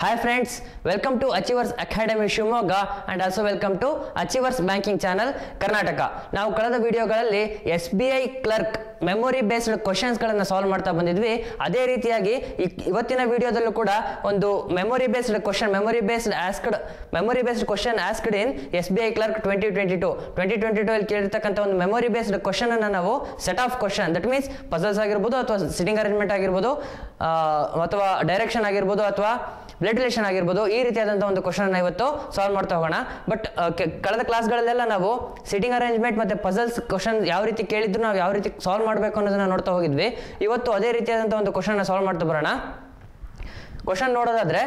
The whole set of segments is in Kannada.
Hi friends, welcome to Achievers Academy Shivamogga and also welcome to Achievers banking channel Karnataka ನಾವು ಕಳೆದ ವಿಡಿಯೋಗಳಲ್ಲಿ S B I clerk memory based ಕ್ವಶನ್ಸ್ಗಳನ್ನು ಸಾಲ್ವ್ ಮಾಡ್ತಾ ಬಂದಿದ್ವಿ ಅದೇ ರೀತಿಯಾಗಿ ಇ- ಇವತ್ತಿನ ವಿಡಿಯೋದಲ್ಲೂ ಕೂಡ ಒಂದು memory based question memory based asked memory based question asked in S B I clerk twenty twenty two twenty twenty two ಅಲ್ಲಿ ಕೇಳಿರ್ತಕ್ಕಂಥ ಒಂದು ಮೆಮೊರಿ ಬೇಸ್ಡ್ ಕ್ವಶನ್ ಅನ್ನು ನಾವು set of question that means puzzles ಆಗಿರ್ಬೋದು ಅಥವಾ ಸಿಟಿಂಗ್ ಅರೇಂಜ್ಮೆಂಟ್ ಆಗಿರ್ಬೋದು ಆ, ಅಥವಾ ಡೈರೆಕ್ಷನ್ ಆಗಿರ್ಬೋದು ಅಥವಾ ಬ್ಲಡ್ ರಿಲೇಷನ್ ಆಗಿರ್ಬೋದು ಈ ರೀತಿಯಾದಂಥ ಒಂದು ಕ್ವಶನ್ ಇವತ್ತು ಸಾಲ್ವ್ ಮಾಡ್ತಾ ಹೋಗೋಣ ಬಟ್ ಕಳೆದ ಕ್ಲಾಸ್ಗಳಲ್ಲೆಲ್ಲ ನಾವು ಸಿಟಿಂಗ್ ಅರೇಂಜ್ಮೆಂಟ್ ಮತ್ತೆ ಪಜಲ್ಸ್ ಕ್ವಶನ್ ಯಾವ ರೀತಿ ಕೇಳಿದ್ರು ನಾವು ಯಾವ ರೀತಿ ಸಾಲ್ವ್ ಮಾಡಬೇಕು ಅನ್ನೋದನ್ನ ನೋಡ್ತಾ ಹೋಗಿದ್ವಿ ಇವತ್ತು ಅದೇ ರೀತಿಯಾದಂಥ ಒಂದು ಕ್ವಶನ್ ಸಾಲ್ವ್ ಮಾಡ್ತಾ ಬರೋಣ ಕ್ವಶನ್ ನೋಡೋದಾದ್ರೆ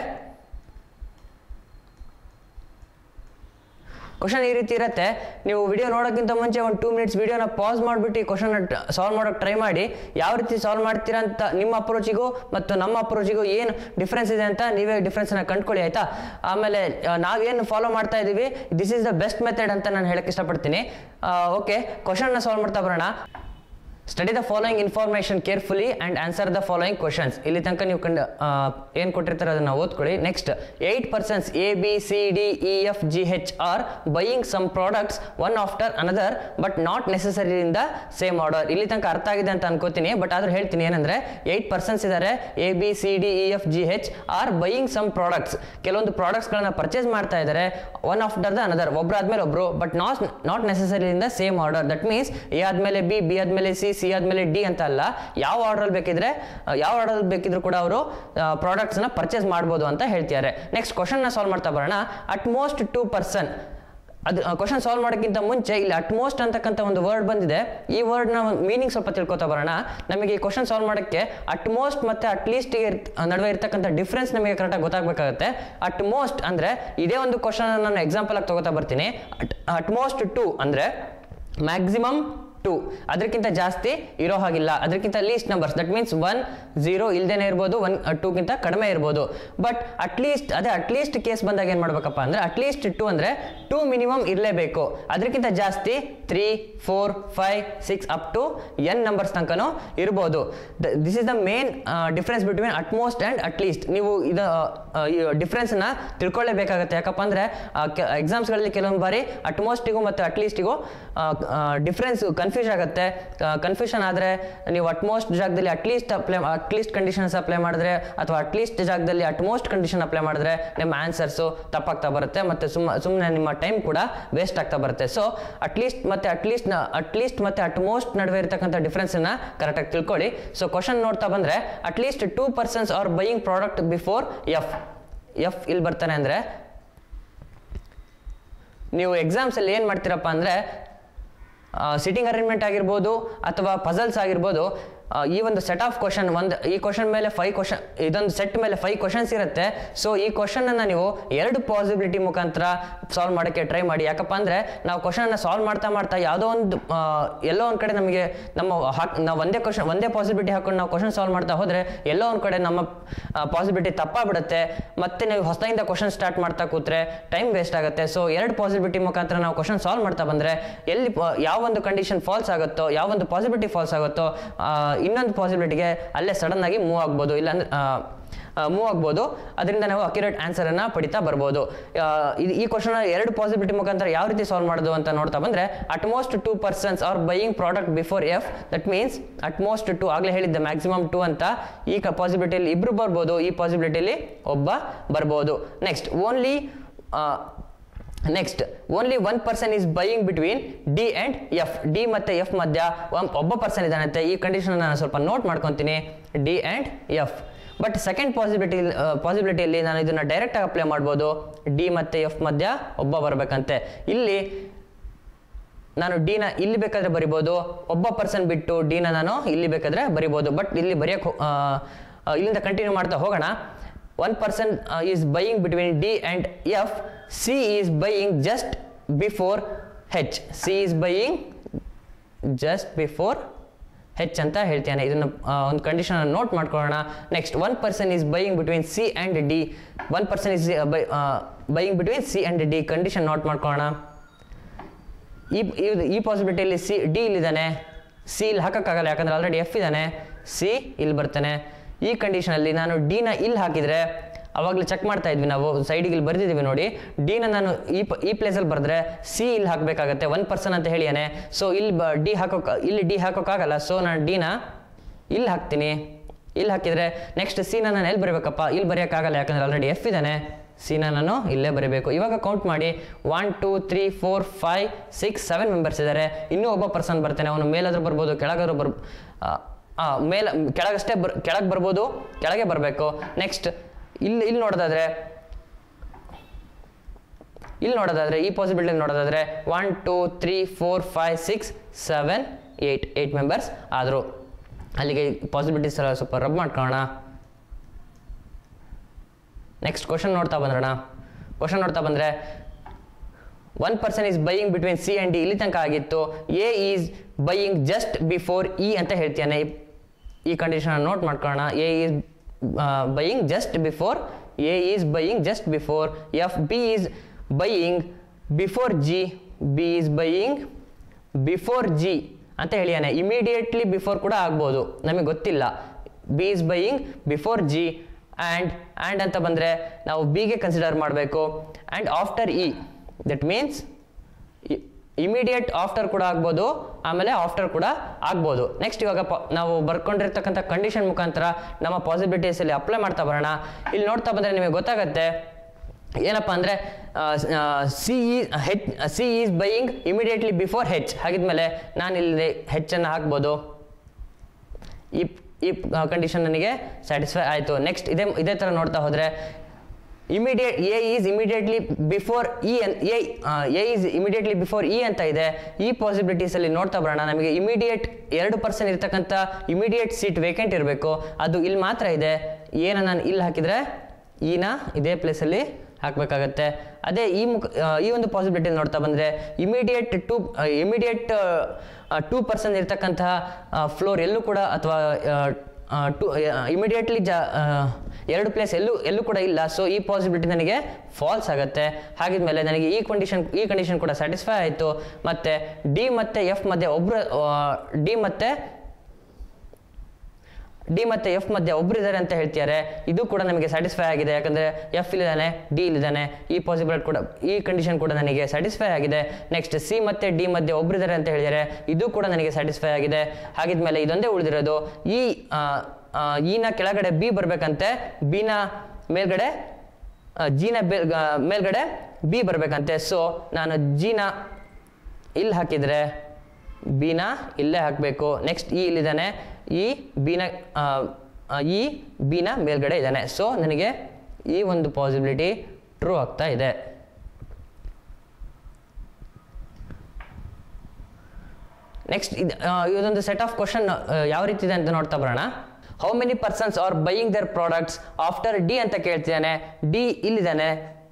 ಕ್ವಶನ್ ಈ ರೀತಿ ಇರುತ್ತೆ ನೀವು ವಿಡಿಯೋ ನೋಡೋಕ್ಕಿಂತ ಮುಂಚೆ ಒಂದು ಟೂ ಮಿನಿಟ್ಸ್ ವಿಡಿಯೋನ ಪಾಸ್ ಮಾಡಿಬಿಟ್ಟು ಈ ಕ್ವಶನ್ ಸಾಲ್ವ್ ಮಾಡೋಕೆ ಟ್ರೈ ಮಾಡಿ ಯಾವ ರೀತಿ ಸಾಲ್ವ್ ಮಾಡ್ತೀರಾ ಅಂತ ನಿಮ್ಮ ಅಪ್ರೋಚಿಗೂ ಮತ್ತು ನಮ್ಮ ಅಪ್ರೋಚಿಗೂ ಏನು ಡಿಫ್ರೆನ್ಸ್ ಇದೆ ಅಂತ ನೀವೇ ಡಿಫ್ರೆನ್ಸ್ನ ಕಂಡ್ಕೊಳ್ಳಿ ಆಯ್ತಾ ಆಮೇಲೆ ಆ, ನಾವೇನು ಫಾಲೋ ಮಾಡ್ತಾ ಇದ್ದೀವಿ this is the best method ಅಂತ ನಾನು ಹೇಳಕ್ಕೆ ಇಷ್ಟಪಡ್ತೀನಿ ಓಕೆ ಕ್ವಶನ್ನ ಸಾಲ್ವ್ ಮಾಡ್ತಾ ಬರೋಣ study the following information carefully and answer the following questions ಇಲ್ಲಿ ತನಕ ನೀವು ಕಂಡು ಏನು ಕೊಟ್ಟಿರ್ತಾರೆ ಅದನ್ನ ಓದ್ಕೊಳ್ಳಿ next eight persons A B C D E F G H are buying some products one after another but not necessary in the same order ಇಲ್ಲಿ ತನಕ ಅರ್ಥ ಆಗಿದೆ ಅಂತ ಅನ್ಕೋತೀನಿ ಬಟ್ ಆದ್ರೂ ಹೇಳ್ತೀನಿ ಏನಂದ್ರೆ ಏಟ್ ಪರ್ಸನ್ಸ್ ಇದ್ದಾರೆ A B C D E F G H are buying some products ಕೆಲವೊಂದು ಪ್ರಾಡಕ್ಟ್ಸ್ಗಳನ್ನ ಪರ್ಚೇಸ್ ಮಾಡ್ತಾ ಇದ್ದಾರೆ ಒನ್ ಆಫ್ಟರ್ ದ ಅನದರ್ ಒಬ್ರು ಆದ್ಮೇಲೆ ಒಬ್ರು but not not necessary in the same order that means A ಆದ್ಮೇಲೆ ಬಿ ಬಿ ಆದ್ಮೇಲೆ ಸಿ ಸಿ ಆದ್ಮೇಲೆ ಡಿ ಅಂತ ಅಲ್ಲ ಯಾವ ಆರ್ಡರ್ ಬೇಕಿದ್ರೆ ಆ, ಯಾವ ಆರ್ಡರ್ ಬೇಕಿದ್ರು ಕೂಡ ಅವರು ಪ್ರಾಡಕ್ಟ್ಸ್ ನ ಪರ್ಚೇಸ್ ಮಾಡ್ಬೋದು ಅಂತ ಹೇಳ್ತಿದ್ದಾರೆ ನೆಕ್ಸ್ಟ್ ಕ್ವಶನ್ ನ ಸಾಲ್ವ್ ಮಾಡ್ತಾ ಬರೋಣ ಅಟ್ ಮೋಸ್ಟ್ ಟೂ ಪರ್ಸನ್ ಅದು ಕ್ವಶನ್ ಸಾಲ್ವ್ ಮಾಡೋಕ್ಕಿಂತ ಮುಂಚೆ ಇಲ್ಲಿ ಅಟ್ಮೋಸ್ಟ್ ಅಂತಕ್ಕಂಥ ಒಂದು ವರ್ಡ್ ಬಂದಿದೆ ಈ ವರ್ಡ್ನ ಮೀನಿಂಗ್ ಸ್ವಲ್ಪ ತಿಳ್ಕೊತಾ ಬರೋಣ ನಮಗೆ ಈ ಕ್ವಶನ್ ಸಾಲ್ವ್ ಮಾಡೋಕ್ಕೆ ಅಟ್ಮೋಸ್ಟ್ ಮತ್ತು ಅಟ್ಲೀಸ್ಟ್ ನಡುವೆ ಇರ್ತಕ್ಕಂಥ ಡಿಫ್ರೆನ್ಸ್ ನಮಗೆ ಕರೆಕ್ಟಾಗಿ ಗೊತ್ತಾಗಬೇಕಾಗುತ್ತೆ ಅಟ್ಮೋಸ್ಟ್ ಅಂದರೆ ಇದೇ ಒಂದು ಕ್ವಶನ್ ನಾನು ಎಕ್ಸಾಂಪಲ್ ಆಗಿ ತಗೋತಾ ಬರ್ತೀನಿ ಅಟ್ ಅಟ್ಮೋಸ್ಟ್ ಟು ಅಂದರೆ ಮ್ಯಾಕ್ಸಿಮಮ್ ಟು ಅದಕ್ಕಿಂತ ಜಾಸ್ತಿ ಇರೋ ಹಾಗಿಲ್ಲ ಅದಕ್ಕಿಂತ least numbers that means one zero ಇಲ್ದೇನೆ ಇರ್ಬೋದು ಒನ್ ಟೂಗಿಂತ ಕಡಿಮೆ ಇರ್ಬೋದು ಬಟ್ ಅಟ್ಲೀಸ್ಟ್ ಅದೇ ಅಟ್ಲೀಸ್ಟ್ ಕೇಸ್ ಬಂದಾಗ ಏನು ಮಾಡ್ಬೇಕಪ್ಪ ಅಂದರೆ ಅಟ್ಲೀಸ್ಟ್ ಟು ಅಂದರೆ ಟೂ ಮಿನಿಮಮ್ ಇರಲೇಬೇಕು ಅದಕ್ಕಿಂತ ಜಾಸ್ತಿ three four five six up to N numbers ತನಕನೂ ಇರ್ಬೋದು this is the main difference between at most and at least ನೀವು ಇದು ಡಿಫ್ರೆನ್ಸ್ನ ತಿಳ್ಕೊಳ್ಳೇಬೇಕಾಗತ್ತೆ ಯಾಕಪ್ಪ ಅಂದರೆ ಎಕ್ಸಾಮ್ಸ್ಗಳಲ್ಲಿ ಕೆಲವೊಂದು ಬಾರಿ ಅಟ್ಮೋಸ್ಟಿಗೂ ಮತ್ತು ಅಟ್ಲೀಸ್ಟಿಗೂ ಡಿಫ್ರೆನ್ಸ್ ಕನ್ಫ್ಯೂಸ್ ಆಗುತ್ತೆ ಕನ್ಫ್ಯೂಷನ್ ಆದರೆ ನೀವು ಅಟ್ಮೋಸ್ಟ್ ಜಾಗದಲ್ಲಿ at least apply at least conditions apply ಮಾಡಿದ್ರೆ ಅಥವಾ ಅಟ್ಲೀಸ್ಟ್ ಜಾಗದಲ್ಲಿ ಅಟ್ಮೋಸ್ಟ್ ಕಂಡೀಷನ್ ಅಪ್ಲೈ ಮಾಡಿದ್ರೆ ನಿಮ್ಮ ಆನ್ಸರ್ಸು ತಪ್ಪಾಗ್ತಾ ಬರುತ್ತೆ ಮತ್ತು ಸುಮ್ಮ ಸುಮ್ಮನೆ ನಿಮ್ಮ ಟೈಮ್ ಕೂಡ ವೇಸ್ಟ್ ಆಗ್ತಾ ಬರುತ್ತೆ ಸೊ ಅಟ್ಲೀಸ್ಟ್ ಮತ್ತು ಅಟ್ಲೀಸ್ಟ್ ಅಟ್ಲೀಸ್ಟ್ ಮತ್ತು ಅಟ್ಮೋಸ್ಟ್ ನಡುವೆ ಇರತಕ್ಕಂಥ ಡಿಫ್ರೆನ್ಸನ್ನು ಕರೆಕ್ಟಾಗಿ ತಿಳ್ಕೊಳ್ಳಿ ಸೊ ಕ್ವಶನ್ ನೋಡ್ತಾ ಬಂದರೆ at least two persons are buying product before F F ಇಲ್ಲಿ ಬರ್ತಾನೆ ಅಂದರೆ ನೀವು ಎಕ್ಸಾಮ್ಸಲ್ಲಿ ಏನು ಮಾಡ್ತೀರಪ್ಪ ಅಂದರೆ ಸಿಟಿಂಗ್ ಅರೇಂಜ್ಮೆಂಟ್ ಆಗಿರ್ಬೋದು ಅಥವಾ ಪಜಲ್ಸ್ ಆಗಿರ್ಬೋದು ಆ, ಈ ಒಂದು ಸೆಟ್ ಆಫ್ ಕ್ವಶನ್ ಒಂದು ಈ ಕ್ವಶನ್ ಮೇಲೆ ಫೈವ್ ಕ್ವಶನ್ ಇದೊಂದು ಸೆಟ್ ಮೇಲೆ ಫೈವ್ ಕ್ವಶನ್ಸ್ ಇರುತ್ತೆ ಸೊ ಈ ಕ್ವಶನ್ ಅನ್ನ ನೀವು ಎರಡು ಪಾಸಿಬಿಲಿಟಿ ಮುಖಾಂತರ ಸಾಲ್ವ್ ಮಾಡೋಕ್ಕೆ ಟ್ರೈ ಮಾಡಿ ಯಾಕಪ್ಪ ಅಂದರೆ ನಾವು ಕ್ವಶನ್ನ ಸಾಲ್ವ್ ಮಾಡ್ತಾ ಮಾಡ್ತಾ ಯಾವುದೋ ಒಂದು ಆ, ಎಲ್ಲೋ ಒಂದು ಕಡೆ ನಮಗೆ ನಮ್ಮ ಹಾಕ್ ನಾವು ಒಂದೇ ಕ್ವಶನ್ ಒಂದೇ ಪಾಸಿಬಿಲಿಟಿ ಹಾಕೊಂಡು ನಾವು ಕ್ವಶನ್ ಸಾಲ್ವ್ ಮಾಡ್ತಾ ಹೋದರೆ ಎಲ್ಲೋ ಒಂದು ಕಡೆ ನಮ್ಮ ಪಾಸಿಬಿಲಿಟಿ ತಪ್ಪಾಗ್ಬಿಡುತ್ತೆ ಮತ್ತೆ ನೀವು ಹೊಸದಾಗಿಂದ ಕ್ವಶನ್ ಸ್ಟಾರ್ಟ್ ಮಾಡ್ತಾ ಕೂತ್ರೆ ಟೈಮ್ ವೇಸ್ಟ್ ಆಗುತ್ತೆ ಸೊ ಎರಡು ಪಾಸಿಬಿಲಿಟಿ ಮುಖಾಂತರ ನಾವು ಕ್ವಶನ್ ಸಾಲ್ವ್ ಮಾಡ್ತಾ ಬಂದರೆ ಎಲ್ಲಿ ಪ- ಯಾವ ಒಂದು ಕಂಡೀಷನ್ ಫಾಲ್ಸ್ ಆಗುತ್ತೋ ಯಾವ ಒಂದು ಪಾಸಿಬಿಲಿಟಿ ಫಾಲ್ಸ್ ಆಗುತ್ತೋ ಆ, ಇನ್ನೊಂದು ಪಾಸಿಬಿಲಿಟಿಗೆ ಅಲ್ಲೇ ಸಡನ್ ಆಗಿ ಮೂವ್ ಆಗ್ಬೋದು ಇಲ್ಲಾಂದ್ರೆ ಮೂವ್ ಆಗ್ಬೋದು ಅದರಿಂದ ನಾವು ಅಕ್ಯುರೇಟ್ ಆನ್ಸರನ್ನು ಪಡಿತಾ ಬರ್ಬೋದು ಆ, ಇದು ಈ ಕ್ವಶನ್ ಎರಡು ಪಾಸಿಬಿಲಿಟಿ ಮುಖಾಂತರ ಯಾವ ರೀತಿ ಸಾಲ್ವ್ ಮಾಡೋದು ಅಂತ ನೋಡ್ತಾ ಬಂದರೆ at most two persons are buying product before F that means at most two ಆಗಲೇ ಹೇಳಿದ್ದೆ ಮ್ಯಾಕ್ಸಿಮಮ್ ಟು ಅಂತ ಈ ಪಾಸಿಬಿಲಿಟಿಯಲ್ಲಿ ಇಬ್ರು ಬರ್ಬೋದು ಈ ಪಾಸಿಬಿಲಿಟಿಯಲ್ಲಿ ಒಬ್ಬ ಬರ್ಬೋದು next only next only one person is buying between D and F D ಮತ್ತು ಎಫ್ ಮಧ್ಯ ಒನ್- ಒಬ್ಬ ಪರ್ಸನ್ ಇದ್ದಾನಂತೆ ಈ ಕಂಡೀಷನ್ ನಾನು ಸ್ವಲ್ಪ ನೋಟ್ ಮಾಡ್ಕೊತೀನಿ D and F but second possibility ಪಾಸಿಬಿಲಿಟಿಯಲ್ಲಿ ನಾನು ಇದನ್ನು ಡೈರೆಕ್ಟಾಗಿ ಅಪ್ಲೈ ಮಾಡ್ಬೋದು ಡಿ ಮತ್ತು ಎಫ್ ಮಧ್ಯ ಒಬ್ಬ ಬರಬೇಕಂತೆ ಇಲ್ಲಿ ನಾನು ಡಿನ ಇಲ್ಲಿ ಬೇಕಾದ್ರೆ ಬರಿಬೋದು ಒಬ್ಬ ಪರ್ಸನ್ ಬಿಟ್ಟು ಡಿನ ನಾನು ಇಲ್ಲಿ ಬೇಕಾದ್ರೆ ಬರಿಬೋದು ಬಟ್ ಇಲ್ಲಿ ಬರೆಯೋಕೆ ಇಲ್ಲಿಂದ ಕಂಟಿನ್ಯೂ ಮಾಡ್ತಾ ಹೋಗೋಣ one person is buying between D and F C is buying just before H C is buying just before H ಅಂತ ಹೇಳ್ತೇನೆ ಇದನ್ನು ಒಂದು ಕಂಡೀಷನ್ ನೋಟ್ ಮಾಡ್ಕೊಳ್ಳೋಣ next one person is buying between C and D one person is buying between C and D condition note ಮಾಡ್ಕೊಳ್ಳೋಣ ಈ ಇದು- ಈ ಪಾಸಿಬಿಲಿಟಿಯಲ್ಲಿ ಸಿ ಡಿ ಇಲ್ಲಿದ್ದಾನೆ ಸಿ ಇಲ್ಲಿ ಹಾಕೋಕ್ಕಾಗಲ್ಲ ಯಾಕಂದ್ರೆ ಆಲ್ರೆಡಿ ಎಫ್ ಇದ್ದಾನೆ ಸಿ ಇಲ್ಲಿ ಬರ್ತಾನೆ ಈ ಕಂಡೀಷನಲ್ಲಿ ನಾನು ಡಿನ ಇಲ್ಲಿ ಹಾಕಿದರೆ ಅವಾಗಲೇ ಚೆಕ್ ಮಾಡ್ತಾ ಇದ್ವಿ ನಾವು ಸೈಡಿಗೆ ಇಲ್ಲಿ ಬರ್ದಿದ್ದೀವಿ ನೋಡಿ ಡಿನ ನಾನು ಈ ಪ ಈ ಪ್ಲೇಸಲ್ಲಿ ಬರೆದ್ರೆ ಸಿ ಇಲ್ಲಿ ಹಾಕಬೇಕಾಗತ್ತೆ ಒನ್ ಪರ್ಸನ್ ಅಂತ ಹೇಳಿಯಾನೆ ಸೊ ಇಲ್ಲಿ ಬ ಡಿ ಹಾಕೋಕ್ ಇಲ್ಲಿ ಡಿ ಹಾಕೋಕ್ಕಾಗಲ್ಲ ಸೊ ನಾನು ಡಿನ ಇಲ್ಲಿ ಹಾಕ್ತೀನಿ ಇಲ್ಲಿ ಹಾಕಿದರೆ ನೆಕ್ಸ್ಟ್ ಸಿನ ನಾನು ಎಲ್ಲಿ ಬರೀಬೇಕಪ್ಪ ಇಲ್ಲಿ ಬರೆಯೋಕ್ಕಾಗಲ್ಲ ಯಾಕಂದರೆ ಆಲ್ರೆಡಿ ಎಫ್ ಇದ್ದಾನೆ ಸಿನ ನಾನು ಇಲ್ಲೇ ಬರೀಬೇಕು ಇವಾಗ ಕೌಂಟ್ ಮಾಡಿ one two three four five six seven members ಇದ್ದಾರೆ ಇನ್ನೂ ಒಬ್ಬ ಪರ್ಸನ್ ಬರ್ತಾನೆ ಅವನು ಮೇಲಾದ್ರೂ ಬರ್ಬೋದು ಕೆಳಗಾದ್ರೂ ಬರ್ ಆ, ಮೇಲ ಕೆಳಗಷ್ಟೇ ಬರ್ ಕೆಳಗೆ ಬರ್ಬೋದು ಕೆಳಗೆ ಬರಬೇಕು ನೆಕ್ಸ್ಟ್ ಇಲ್ಲಿ ಇಲ್ಲಿ ನೋಡೋದಾದ್ರೆ ಇಲ್ಲಿ ನೋಡೋದಾದ್ರೆ ಈ ಪಾಸಿಬಿಲಿಟಿ ನೋಡೋದಾದ್ರೆ one two three four five six seven eight eight members ಆದರು ಅಲ್ಲಿಗೆ ಪಾಸಿಬಿಲಿಟೀಸ್ ಎಲ್ಲ ಸ್ವಲ್ಪ ರಬ್ ಮಾಡ್ಕೊಳ್ಳೋಣ ನೆಕ್ಸ್ಟ್ ಕ್ವಶನ್ ನೋಡ್ತಾ ಬಂದ್ರಣ ಕ್ವಶನ್ ನೋಡ್ತಾ ಬಂದರೆ one person is buying between C and D ಇಲ್ಲಿ ತನಕ ಆಗಿತ್ತು A is buying just before E ಅಂತ ಹೇಳ್ತಾನೆ ಈ ಕಂಡೀಷನ್ ನೋಟ್ ಮಾಡ್ಕೊಳ್ಳೋಣ A is buying just before A is buying just before F B is buying before G B is buying before G ಅಂತ ಹೇಳಿಯಾನೆ ಇಮಿಡಿಯೇಟ್ಲಿ ಬಿಫೋರ್ ಕೂಡ ಆಗ್ಬೋದು ನಮಗೆ ಗೊತ್ತಿಲ್ಲ B is buying before G and and ಅಂತ ಬಂದರೆ ನಾವು ಬಿಗೆ ಕನ್ಸಿಡರ್ ಮಾಡಬೇಕು and after E that means immediate after ಕೂಡ ಆಗ್ಬೋದು ಆಮೇಲೆ ಆಫ್ಟರ್ ಕೂಡ ಆಗ್ಬೋದು ನೆಕ್ಸ್ಟ್ ಇವಾಗ ಪ ನಾವು ಬರ್ಕೊಂಡಿರ್ತಕ್ಕಂಥ ಕಂಡೀಷನ್ ಮುಖಾಂತರ ನಮ್ಮ ಪಾಸಿಬಿಲಿಟೀಸಲ್ಲಿ ಅಪ್ಲೈ ಮಾಡ್ತಾ ಬರೋಣ ಇಲ್ಲಿ ನೋಡ್ತಾ ಬಂದರೆ ನಿಮಗೆ ಗೊತ್ತಾಗುತ್ತೆ ಏನಪ್ಪ ಅಂದರೆ ಸಿ ಈ H C is buying immediately before H ಹಾಗಿದ್ಮೇಲೆ ನಾನು ಇಲ್ಲಿ ಹೆಚ್ಚನ್ನು ಹಾಕ್ಬೋದು ಈ ಈ ಕಂಡೀಷನ್ ನನಗೆ ಸ್ಯಾಟಿಸ್ಫೈ ಆಯಿತು ನೆಕ್ಸ್ಟ್ ಇದೇ ಇದೇ ಥರ ನೋಡ್ತಾ ಹೋದರೆ immediate A is immediately before E ಎನ್ A A is immediately before E ಅಂತ ಇದೆ ಈ ಪಾಸಿಬಿಲಿಟೀಸಲ್ಲಿ ನೋಡ್ತಾ ಬರೋಣ ನಮಗೆ ಇಮಿಡಿಯೇಟ್ ಎರಡು ಪರ್ಸೆಂಟ್ ಇರ್ತಕ್ಕಂಥ ಇಮಿಡಿಯೇಟ್ ಸೀಟ್ ವೇಕೆಂಟ್ ಇರಬೇಕು ಅದು ಇಲ್ಲಿ ಮಾತ್ರ ಇದೆ ಏನ ನಾನು ಇಲ್ಲಿ ಹಾಕಿದರೆ ಈನ ಇದೇ ಪ್ಲೇಸಲ್ಲಿ ಹಾಕಬೇಕಾಗತ್ತೆ ಅದೇ ಈ ಮುಖ ಆ, ಈ ಒಂದು ಪಾಸಿಬಿಲಿಟಿ ನೋಡ್ತಾ ಬಂದರೆ immediate two immediate two percent ಇರ್ತಕ್ಕಂತಹ ಫ್ಲೋರ್ ಎಲ್ಲೂ ಕೂಡ ಅಥವಾ ಟು ಇಮಿಡಿಯೇಟ್ಲಿ ಜಾ ಆ, ಎರಡು ಪ್ಲೇಸ್ ಎಲ್ಲೂ ಎಲ್ಲೂ ಕೂಡ ಇಲ್ಲ ಸೊ ಈ ಪಾಸಿಬಿಲಿಟಿ ನನಗೆ ಫಾಲ್ಸ್ ಆಗುತ್ತೆ ಹಾಗಿದ್ಮೇಲೆ ನನಗೆ ಈ ಕಂಡೀಷನ್ ಈ ಕಂಡೀಷನ್ ಕೂಡ ಸ್ಯಾಟಿಸ್ಫೈ ಆಯಿತು ಮತ್ತು ಡಿ ಮತ್ತು ಎಫ್ ಮಧ್ಯೆ ಒಬ್ಬರು ಡಿ ಮತ್ತು ಡಿ ಮತ್ತು ಎಫ್ ಮಧ್ಯೆ ಒಬ್ರು ಇದ್ದಾರೆ ಅಂತ ಹೇಳ್ತಿದ್ದಾರೆ ಇದು ಕೂಡ ನಮಗೆ ಸ್ಯಾಟಿಸ್ಫೈ ಆಗಿದೆ ಯಾಕಂದರೆ ಎಫ್ ಇಲ್ಲಿದ್ದಾನೆ ಡಿ ಇಲ್ಲಿದ್ದಾನೆ ಈ ಪಾಸಿಬಲ್ ಕೂಡ ಈ ಕಂಡೀಷನ್ ಕೂಡ ನನಗೆ ಸ್ಯಾಟಿಸ್ಫೈ ಆಗಿದೆ ನೆಕ್ಸ್ಟ್ ಸಿ ಮತ್ತು ಡಿ ಮಧ್ಯೆ ಒಬ್ರು ಇದ್ದಾರೆ ಅಂತ ಹೇಳಿದ್ದಾರೆ ಇದು ಕೂಡ ನನಗೆ ಸ್ಯಾಟಿಸ್ಫೈ ಆಗಿದೆ ಹಾಗಿದ್ಮೇಲೆ ಇದೊಂದೇ ಉಳಿದಿರೋದು ಈ ಆ, ಆ, ಈನ ಕೆಳಗಡೆ ಬಿ ಬರಬೇಕಂತೆ ಬಿನ ಮೇಲ್ಗಡೆ ಆ, ಜಿನ ಬೆ- ಆ, ಮೇಲ್ಗಡೆ ಬಿ ಬರಬೇಕಂತೆ ಸೊ ನಾನು ಜಿನ ಇಲ್ಲಿ ಹಾಕಿದರೆ ಬಿನ ಇಲ್ಲೇ ಹಾಕಬೇಕು ನೆಕ್ಸ್ಟ್ ಇ ಇಲ್ಲಿದ್ದಾನೆ ಈ ಬಿನ ಆ, ಆ, ಈ ಬಿನ ಮೇಲ್ಗಡೆ ಇದ್ದಾನೆ ಸೊ ನನಗೆ ಈ ಒಂದು ಪಾಸಿಬಿಲಿಟಿ ಟ್ರೂ ಆಗ್ತಾ ಇದೆ ನೆಕ್ಸ್ಟ್ ಇದು ಆ, ಇದೊಂದು ಸೆಟ್ ಆಫ್ ಕ್ವಶನ್ ಯಾವ ರೀತಿ ಇದೆ ಅಂತ ನೋಡ್ತಾ ಬರೋಣ how many persons are buying their products after D ಅಂತ ಕೇಳ್ತಿದ್ದಾನೆ ಡಿ ಇಲ್ಲಿದ್ದಾನೆ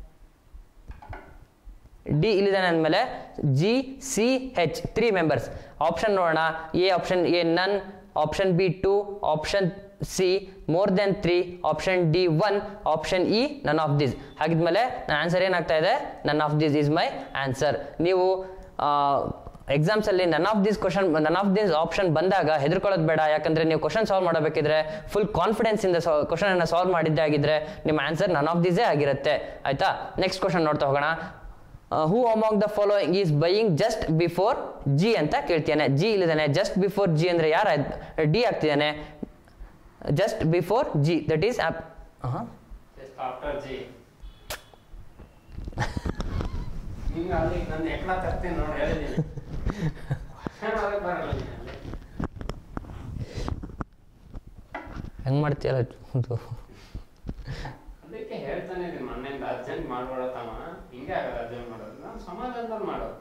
ಡಿ ಇಲ್ಲಿದ್ದಾನೆ ಅಂದಮೇಲೆ G C H three members option ನೋಡೋಣ A option A none option B two option C more than three option D one option E none of this ಹಾಗಿದ್ಮೇಲೆ ನನ್ನ ಆನ್ಸರ್ ಏನಾಗ್ತಾ ಇದೆ none of this is my answer ನೀವು ಎಕ್ಸಾಮ್ಸಲ್ಲಿ none of this question none of this option ಬಂದಾಗ ಹೆದರ್ಕೊಳ್ಳೋದು ಬೇಡ ಯಾಕಂದ್ರೆ ನೀವು ಕ್ವಶನ್ ಸಾಲ್ವ್ ಮಾಡಬೇಕಿದ್ರೆ ಫುಲ್ ಕಾನ್ಫಿಡೆನ್ಸ್ ಇಂದ ಕ್ವಶನ್ ಅನ್ನ ಸಾಲ್ವ್ ಮಾಡಿದ್ದೇ ಆಗಿದ್ರೆ ನಿಮ್ಮ ಆನ್ಸರ್ ನನ್ ಆಫ್ ದಿಸೇ ಆಗಿರುತ್ತೆ ಆಯ್ತಾ ನೆಕ್ಸ್ಟ್ ಕ್ವಶನ್ ನೋಡ್ತಾ ಹೋಗೋಣ who among the following is buying just before G ಅಂತ ಕೇಳ್ತಿದ್ದಾನೆ ಜಿ ಇಲ್ಲಿದ್ದಾನೆ ಜಸ್ಟ್ ಬಿಫೋರ್ ಜಿ ಅಂದ್ರೆ ಯಾರ ಡಿ ಆಗ್ತಿದ್ದಾನೆ just before G that is Just after G. ಹಿಂಗ ಅಲ್ಲಿ ನನ್ನ ಎಕ್ಲ ತರ್ತೀನಿ ನೋಡಿ ಹೇಳಿದ್ದೀನಿ ಅದಕ್ಕೆ ಬರಲ್ಲ ನೀನು ಅಲ್ಲಿ. ಹೆಂಗ್ ಮಾಡ್ತೀಯಲ್ಲ ಇದು. ಅದಕ್ಕೆ ಹೇಳ್ತಾನೆ ಇದೀನಿ ಮೊನ್ನೆಯಿಂದ ಅರ್ಜೆಂಟ್ ಮಾಡ್ಕೊಳತ್ತಮ್ಮ ಹಿಂಗೆ ಆಗಲ್ಲ ಅರ್ಜೆಂಟ್ ಮಾಡೋದು ನಾವು ಸಮಾಧಾನದಲ್ಲಿ ಮಾಡೋದು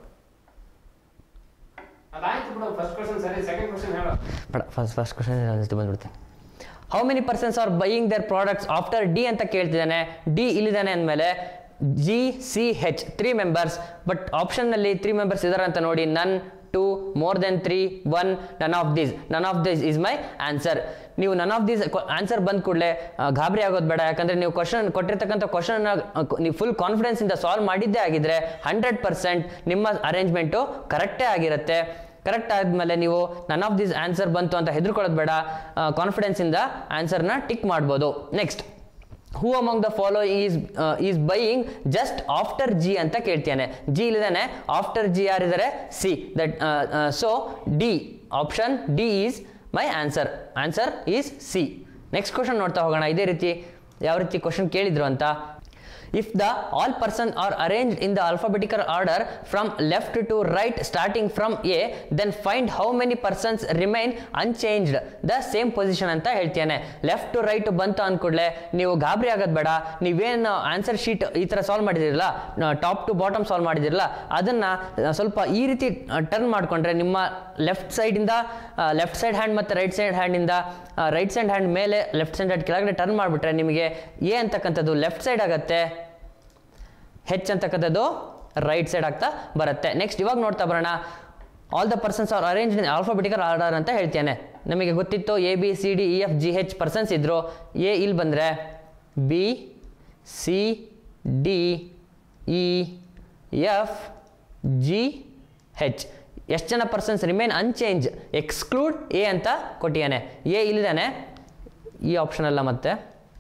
ಅದಾಯ್ತು ಬಿಡು ಫಸ್ಟ್ ಕ್ವಶನ್ ಸರಿ ಸೆಕೆಂಡ್ ಕ್ವಶನ್ ಹೇಳೋ ಬೇಡ ಫಸ್ಟ್ ಫಸ್ಟ್ ಕ್ವಶನ್ ಜೊತೆ ಬಂದ್ಬಿಡ್ತೇನೆ how many persons are buying their products after D ಅಂತ ಕೇಳ್ತಿದ್ದಾನೆ ಡಿ ಇಲ್ಲಿದ್ದಾನೆ ಅಂದಮೇಲೆ G C H three members but ಆಪ್ಷನ್ನಲ್ಲಿ ತ್ರೀ ಮೆಂಬರ್ಸ್ ಇದ್ದಾರೆ ಅಂತ ನೋಡಿ none two more than three one none of these none of this is my answer ನೀವು ನನ್ ಆಫ್ ದೀಸ್ ಆನ್ಸರ್ ಬಂದ ಕೂಡಲೇ ಗಾಬರಿ ಆಗೋದು ಬೇಡ ಯಾಕಂದ್ರೆ ನೀವು ಕ್ವಶನ್ ಕೊಟ್ಟಿರ್ತಕ್ಕಂಥ ಕ್ವಶನ್ ನೀವು ಫುಲ್ ಕಾನ್ಫಿಡೆನ್ಸ್ ಇಂದ ಸಾಲ್ವ್ ಮಾಡಿದ್ದೇ ಆಗಿದ್ರೆ ಹಂಡ್ರೆಡ್ ಪರ್ಸೆಂಟ್ ನಿಮ್ಮ ಅರೇಂಜ್ಮೆಂಟು ಕರೆಕ್ಟೇ ಆಗಿರುತ್ತೆ ಕರೆಕ್ಟ್ ಆದಮೇಲೆ ನೀವು ನನ್ ಆಫ್ ದಿಸ್ ಆನ್ಸರ್ ಬಂತು ಅಂತ ಹೆದರ್ಕೊಳ್ಳೋದು ಬೇಡ ಕಾನ್ಫಿಡೆನ್ಸಿಂದ ಆನ್ಸರ್ನ ಟಿಕ್ ಮಾಡ್ಬೋದು next who among the follow is is buying just after G ಅಂತ ಕೇಳ್ತೇನೆ ಜಿ ಇಲ್ಲಿದ್ದಾನೆ ಆಫ್ಟರ್ ಜಿ ಯಾರಿದ್ದಾರೆ C that so D option D is my answer answer is C next question ನೋಡ್ತಾ ಹೋಗೋಣ ಇದೇ ರೀತಿ ಯಾವ ರೀತಿ ಕ್ವಶನ್ ಕೇಳಿದ್ರು ಅಂತ if the all person are arranged in the alphabetical order from left to right starting from a then find how many persons remain unchanged the same position ಅಂತ ಹೇಳ್ತೇನೆ ಲೆಫ್ಟ್ ಟು ರೈಟ್ ಬಂತು ಅಂದ್ಕೂಡ್ಲೆ ನೀವು ಗಾಬರಿ ಆಗೋದು ಬೇಡ ನೀವೇನು ಆನ್ಸರ್ ಶೀಟ್ ಈ ಥರ ಸಾಲ್ವ್ ಮಾಡಿದಿರಲ್ಲ ಟಾಪ್ ಟು ಬಾಟಮ್ ಸಾಲ್ವ್ ಮಾಡಿದಿರಲ್ಲ ಅದನ್ನ ಆ, ಸ್ವಲ್ಪ ಈ ರೀತಿ ಟರ್ನ್ ಮಾಡ್ಕೊಂಡ್ರೆ ನಿಮ್ಮ ಲೆಫ್ಟ್ ಸೈಡಿಂದ ಲೆಫ್ಟ್ ಸೈಡ್ ಹ್ಯಾಂಡ್ ಮತ್ತು ರೈಟ್ ಸೈಡ್ ಹ್ಯಾಂಡಿಂದ ರೈಟ್ ಸೈಡ್ ಹ್ಯಾಂಡ್ ಮೇಲೆ ಲೆಫ್ಟ್ ಸೈಡ್ ಹ್ಯಾಂಡ್ ಕೆಳಗಡೆ ಟರ್ನ್ ಮಾಡಿಬಿಟ್ರೆ ನಿಮಗೆ ಎ ಅಂತಕ್ಕಂಥದ್ದು ಲೆಫ್ಟ್ ಸೈಡ್ ಆಗುತ್ತೆ ಹೆಚ್ ಅಂತಕ್ಕಂಥದ್ದು ರೈಟ್ ಸೈಡ್ ಆಗ್ತಾ ಬರುತ್ತೆ ನೆಕ್ಸ್ಟ್ ಇವಾಗ ನೋಡ್ತಾ ಬರೋಣ all the persons are arrange in alphabetical order ಅಂತ ಹೇಳ್ತೇನೆ ನಮಗೆ ಗೊತ್ತಿತ್ತು A B C D E F G H persons ಇದ್ರು ಎ ಇಲ್ಲಿ ಬಂದರೆ B C D E F G H ಎಷ್ಟು ಜನ persons remain unchanged exclude A ಅಂತ ಕೊಟ್ಟಿದ್ದಾನೆ ಎ ಇಲ್ಲಿದ್ದಾನೆ ಈ ಆಪ್ಷನ್ ಅಲ್ಲ ಮತ್ತೆ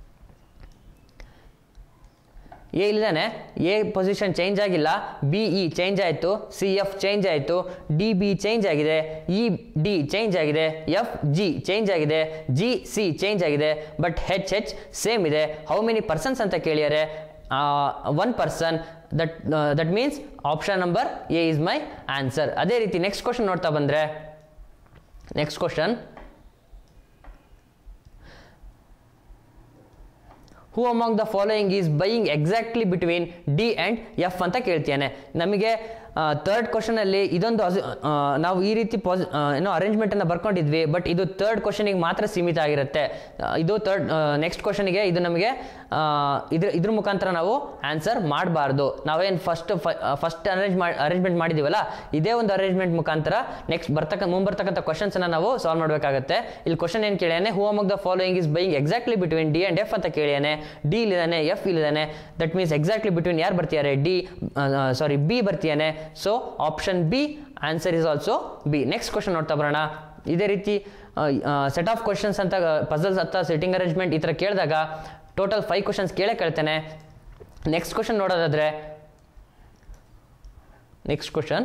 ಎ ಇಲ್ಲಿದ್ದಾನೆ ಎ ಪೊಸಿಷನ್ ಚೇಂಜ್ ಆಗಿಲ್ಲ ಬಿ ಇ ಚೇಂಜ್ ಆಯಿತು ಸಿ ಎಫ್ ಚೇಂಜ್ ಆಯಿತು ಡಿ ಬಿ ಚೇಂಜ್ ಆಗಿದೆ ಇ ಡಿ ಚೇಂಜ್ ಆಗಿದೆ ಎಫ್ ಜಿ ಚೇಂಜ್ ಆಗಿದೆ ಜಿ ಸಿ ಚೇಂಜ್ ಆಗಿದೆ ಬಟ್ ಹೆಚ್ ಹೆಚ್ ಸೇಮ್ ಇದೆ ಹೌ ಮೆನಿ ಪರ್ಸನ್ಸ್ ಅಂತ ಕೇಳಿದರೆ one person that that means option number A is my answer ಅದೇ ರೀತಿ ನೆಕ್ಸ್ಟ್ ಕ್ವಶನ್ ನೋಡ್ತಾ ಬಂದರೆ next question who among the following is buying exactly between D and F ಅಂತ ಕೇಳ್ತೇನೆ ನಮಗೆ ಥರ್ಡ್ ಕ್ವಶನಲ್ಲಿ ಇದೊಂದು ಅಸು- ಆ, ನಾವು ಈ ರೀತಿ ಪಾಸ್ ಏನೋ ಅರೇಂಜ್ಮೆಂಟನ್ನು ಬರ್ಕೊಂಡಿದ್ವಿ ಬಟ್ ಇದು ಥರ್ಡ್ ಕ್ವಶನಿಗೆ ಮಾತ್ರ ಸೀಮಿತ ಆಗಿರುತ್ತೆ ಆ, ಇದು ಥರ್ಡ್ ನೆಕ್ಸ್ಟ್ ಕ್ವಶನಿಗೆ ಇದು ನಮಗೆ ಆ, ಇದ್ರ ಇದ್ರ ಮುಖಾಂತರ ನಾವು ಆನ್ಸರ್ ಮಾಡಬಾರ್ದು ನಾವೇನು ಫಸ್ಟ್ ಫಸ್ಟ್ ಅರೇಂಜ್ ಮಾಡಿ ಅರೇಂಜ್ಮೆಂಟ್ ಮಾಡಿದ್ದೀವಲ್ಲ ಇದೇ ಒಂದು ಅರೇಂಜ್ಮೆಂಟ್ ಮುಖಾಂತರ ನೆಕ್ಸ್ಟ್ ಬರ್ತಕ್ಕ ಮುಂಬರ್ತಕ್ಕಂಥ ಕ್ವಶನ್ಸನ್ನು ನಾವು ಸಾಲ್ವ್ ಮಾಡಬೇಕಾಗುತ್ತೆ ಇಲ್ಲಿ ಕ್ವಶನ್ ಏನು ಕೇಳ್ಯಾನೆ who among the following is buying exactly between D and F ಅಂತ ಕೇಳ್ಯಾನೆ ಡಿ ಇಲ್ಲಿದ್ದಾನೆ ಎಫ್ ಇಲ್ಲಿದ್ದಾನೆ ದಟ್ ಮೀನ್ಸ್ ಎಕ್ಸಾಕ್ಟ್ಲಿ ಬಿಟ್ವೀನ್ ಯಾರು ಬರ್ತಿದ್ದಾರೆ ಡಿ ಸಾರಿ ಬಿ ಬರ್ತಿಯಾನೆ so option B answer is also B next question ನೋಡ್ತಾ ಬರೋಣ ಇದೇ ರೀತಿ ಸೆಟ್ ಆಫ್ ಕ್ವಶನ್ಸ್ ಅಂತ ಪಜಲ್ಸ್ ಅಥವಾ ಸಿಟ್ಟಿಂಗ್ ಅರೇಂಜ್ಮೆಂಟ್ ಈ ಥರ ಕೇಳಿದಾಗ ಟೋಟಲ್ ಫೈವ್ ಕ್ವಶನ್ಸ್ ಕೇಳೇ ಕೇಳ್ತೇನೆ ನೆಕ್ಸ್ಟ್ ಕ್ವಶನ್ ನೋಡೋದಾದ್ರೆ next question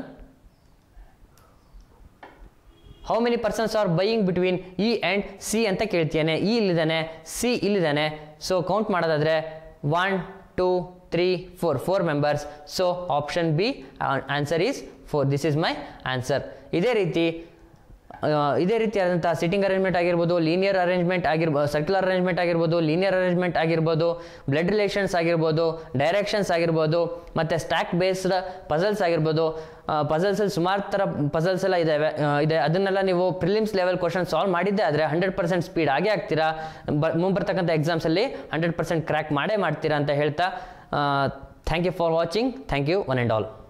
how many persons are buying between E and C ಅಂತ ಕೇಳ್ತೇನೆ ಇ ಇಲ್ಲಿದ್ದಾನೆ ಸಿ ಇಲ್ಲಿದ್ದಾನೆ ಸೊ ಕೌಂಟ್ ಮಾಡೋದಾದ್ರೆ one two three four four members so option B answer is four this is my answer ಇದೇ ರೀತಿ ಆ, ಇದೇ ರೀತಿಯಾದಂಥ ಸಿಟ್ಟಿಂಗ್ ಅರೇಂಜ್ಮೆಂಟ್ ಆಗಿರ್ಬೋದು ಲೀನಿಯರ್ ಅರೇಂಜ್ಮೆಂಟ್ ಆಗಿರ್ಬೋದು ಸರ್ಕ್ಯುಲರ್ ಅರೇಂಜ್ಮೆಂಟ್ ಆಗಿರ್ಬೋದು ಲೀನಿಯರ್ ಅರೇಂಜ್ಮೆಂಟ್ ಆಗಿರ್ಬೋದು ಬ್ಲಡ್ ರಿಲೇಷನ್ಸ್ ಆಗಿರ್ಬೋದು ಡೈರೆಕ್ಷನ್ಸ್ ಆಗಿರ್ಬೋದು ಮತ್ತು ಸ್ಟ್ಯಾಕ್ ಬೇಸ್ಡ್ ಪಜಲ್ಸ್ ಆಗಿರ್ಬೋದು ಪಜಲ್ಸಲ್ಲಿ ಸುಮಾರು ಥರ ಪಜಲ್ಸ್ ಎಲ್ಲ ಇದ್ದಾವೆ ಆ, ಇದೆ ಅದನ್ನೆಲ್ಲ ನೀವು ಪ್ರಿಲಿಮ್ಸ್ ಲೆವೆಲ್ ಕ್ವಶನ್ ಸಾಲ್ವ್ ಮಾಡಿದ್ದೆ ಆದರೆ ಹಂಡ್ರೆಡ್ ಪರ್ಸೆಂಟ್ ಸ್ಪೀಡ್ ಆಗೇ ಆಗ್ತೀರಾ ಬ ಮುಂಬರ್ತಕ್ಕಂಥ ಎಕ್ಸಾಮ್ಸಲ್ಲಿ ಹಂಡ್ರೆಡ್ ಪರ್ಸೆಂಟ್ ಕ್ರ್ಯಾಕ್ ಮಾಡೇ ಮಾಡ್ತೀರಾ ಅಂತ ಹೇಳ್ತಾ thank you for watching thank you one and all